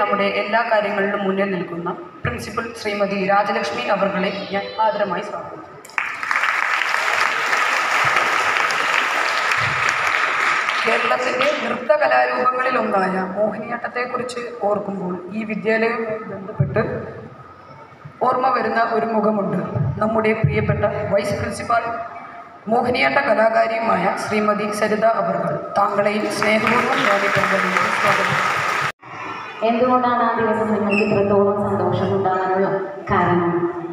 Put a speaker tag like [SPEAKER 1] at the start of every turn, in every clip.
[SPEAKER 1] നമ്മുടെ എല്ലാ കാര്യങ്ങളിലും മുന്നിൽ നിൽക്കുന്ന പ്രിൻസിപ്പൽ ശ്രീമതി രാജലക്ഷ്മി അവർകളെ ഞാൻ ആദരമായി സ്വാഗതം ചെയ്യുന്നു. കേരളത്തിൻ്റെ നൃത്ത കലാരൂപങ്ങളിലൊന്നായ മോഹിനിയാട്ടത്തെക്കുറിച്ച് ഓർക്കുമ്പോൾ ഈ വിദ്യാലയവുമായി ബന്ധപ്പെട്ട് ഓർമ്മ വരുന്ന ഒരു മുഖമുണ്ട് നമ്മുടെ പ്രിയപ്പെട്ട വൈസ് പ്രിൻസിപ്പാൾ മോഹിനിയാട്ട കലാകാരിയുമായ ശ്രീമതി സരിത അവർകൾ താങ്കളെയും സ്നേഹപൂർവ്വം ഞാൻ ഈ പരിപാടിയിലേക്ക് സ്വാഗതം ചെയ്യുന്നു.
[SPEAKER 2] എന്തുകൊണ്ടാണ് ആ ദിവസം നിങ്ങൾക്ക് ഇത്രത്തോളം സന്തോഷം ഉണ്ടാകാനുള്ള കാരണം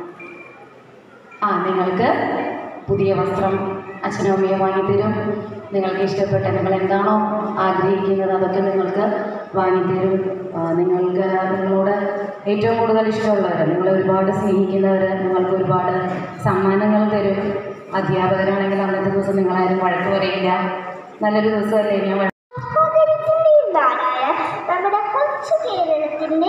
[SPEAKER 2] ആ നിങ്ങൾക്ക് പുതിയ വസ്ത്രം അച്ഛനും അമ്മയും വാങ്ങിത്തരും നിങ്ങൾക്ക് ഇഷ്ടപ്പെട്ട നിങ്ങൾ എന്താണോ ആഗ്രഹിക്കുന്നത് അതൊക്കെ നിങ്ങൾക്ക് വാങ്ങിത്തരും ആ, നിങ്ങൾക്ക് നിങ്ങളോട് ഏറ്റവും കൂടുതൽ ഇഷ്ടമുള്ളവർ നിങ്ങളെ ഒരുപാട് സ്നേഹിക്കുന്നവർ നിങ്ങൾക്ക് ഒരുപാട് സമ്മാനങ്ങൾ തരും അധ്യാപകരാണെങ്കിൽ അന്നത്തെ ദിവസം നിങ്ങളാരും വഴക്ക് പറയില്ല നല്ലൊരു ദിവസമല്ലേ ഞാൻ വഴ-
[SPEAKER 3] സഹോദരത്തിന്റെയും നാടായ നമ്മുടെ കൊച്ചു കേരളത്തിന്റെ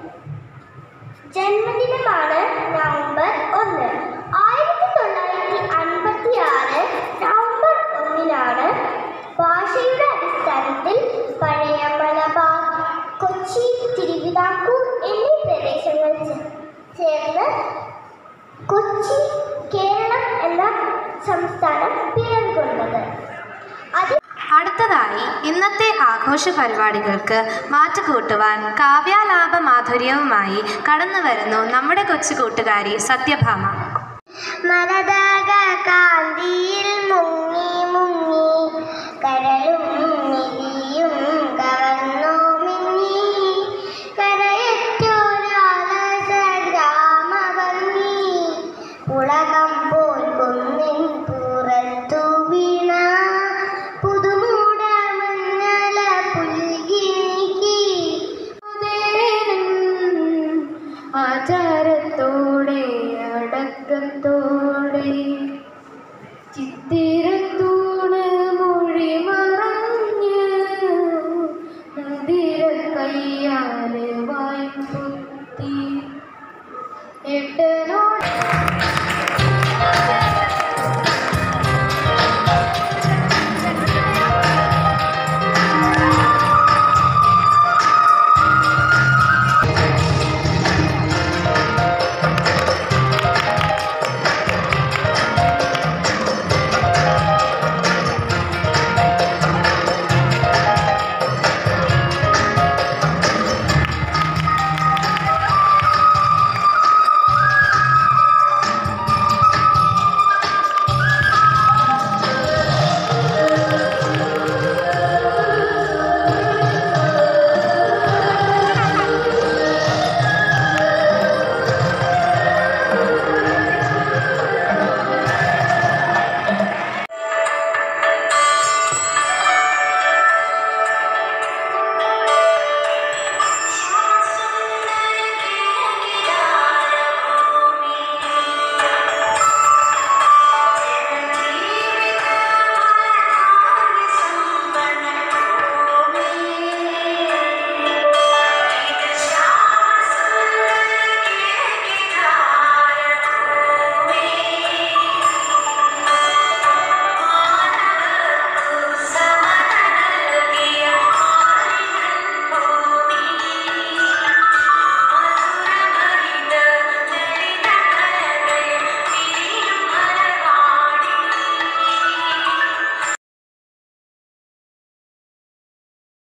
[SPEAKER 3] ജന്മദിനമാണ് നവംബർ ഒന്ന് ആയിരത്തി തൊള്ളായിരത്തി അൻപത്തി ആറ് നവംബർ ഒന്നിനാണ് ഭാഷയുടെ അടിസ്ഥാനത്തിൽ പഴയ മലബാർ കൊച്ചി തിരുവിതാംകൂർ എന്നീ പ്രദേശങ്ങൾ ചേ- ചേർന്ന് കൊച്ചി കേരളം എന്ന സംസ്ഥാനം പിറവികൊണ്ടത് അത്
[SPEAKER 4] അടുത്തതായി ഇന്നത്തെ ആഘോഷ പരിപാടികൾക്ക് മാറ്റുകൂട്ടുവാൻ കാവ്യാലാപ മാധുര്യവുമായി കടന്നു വരുന്നു നമ്മുടെ കൊച്ചു കൂട്ടുകാരി സത്യഭാമ
[SPEAKER 3] മരതക കാന്തിയിൽ മുങ്ങി മുങ്ങി കരളും നിധിയും കവർന്നു മിന്നി കരയറ്റോരാലസ ഗ്രാമഭംഗി ഉളകം പോൽ കൊന്നിൻ പുറത്തു വീണ പുതുമൂട മഞ്ഞള പുൽകി നീക്കി
[SPEAKER 2] ആചാരത്തോടെ അടക്കത്തോടെ